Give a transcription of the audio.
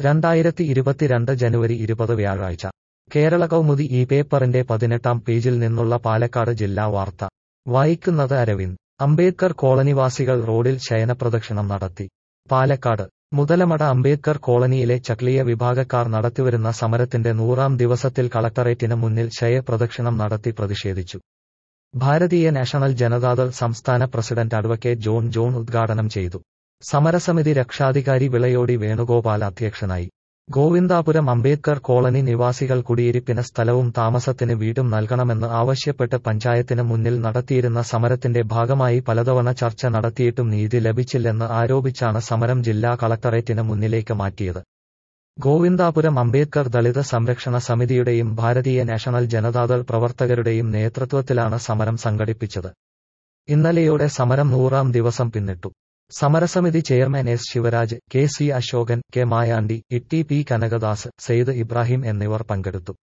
രണ്ടായിരത്തി ഇരുപത്തിരണ്ട് ജനുവരി ഇരുപത് വ്യാഴാഴ്ച കേരള കൗമുദി ഈ പേപ്പറിന്റെ പതിനെട്ടാം പേജിൽ നിന്നുള്ള പാലക്കാട് ജില്ലാ വാർത്ത വായിക്കുന്നത് അരവിന്ദ് അംബേദ്കർ കോളനിവാസികൾ റോഡിൽ ശയനപ്രദക്ഷിണം നടത്തി പാലക്കാട് മുതലമട അംബേദ്കർ കോളനിയിലെ ചക്ലിയ വിഭാഗക്കാർ നടത്തിവരുന്ന സമരത്തിന്റെ നൂറാം ദിവസത്തിൽ കളക്ടറേറ്റിന് മുന്നിൽ ശയപ്രദക്ഷിണം നടത്തി പ്രതിഷേധിച്ചു ഭാരതീയ നാഷണൽ ജനതാദൾ സംസ്ഥാന പ്രസിഡന്റ് അഡ്വക്കേറ്റ് ജോൺ ജോൺ ഉദ്ഘാടനം ചെയ്തു സമരസമിതി രക്ഷാധികാരി വിളയോടി വേണുഗോപാൽ അധ്യക്ഷനായി ഗോവിന്ദാപുരം അംബേദ്കർ കോളനി നിവാസികൾ കുടിയിരിപ്പിന് സ്ഥലവും താമസത്തിന് വീടും നൽകണമെന്ന് ആവശ്യപ്പെട്ട് പഞ്ചായത്തിന് മുന്നിൽ നടത്തിയിരുന്ന സമരത്തിന്റെ ഭാഗമായി പലതവണ ചർച്ച നടത്തിയിട്ടും നീതി ലഭിച്ചില്ലെന്ന് ആരോപിച്ചാണ് സമരം ജില്ലാ കളക്ടറേറ്റിന് മുന്നിലേക്ക് മാറ്റിയത് ഗോവിന്ദാപുരം അംബേദ്കർ ദളിത് സംരക്ഷണ സമിതിയുടെയും ഭാരതീയ നാഷണൽ ജനതാദൾ പ്രവർത്തകരുടെയും നേതൃത്വത്തിലാണ് സമരം സംഘടിപ്പിച്ചത് ഇന്നലെയോടെ സമരം നൂറാം ദിവസം പിന്നിട്ടു സമരസമിതി chairman S Sivaraj K C Asokan K Mayandi Itti P Kanakadas Syed Ibrahim എന്നിവർ പങ്കെടുത്തു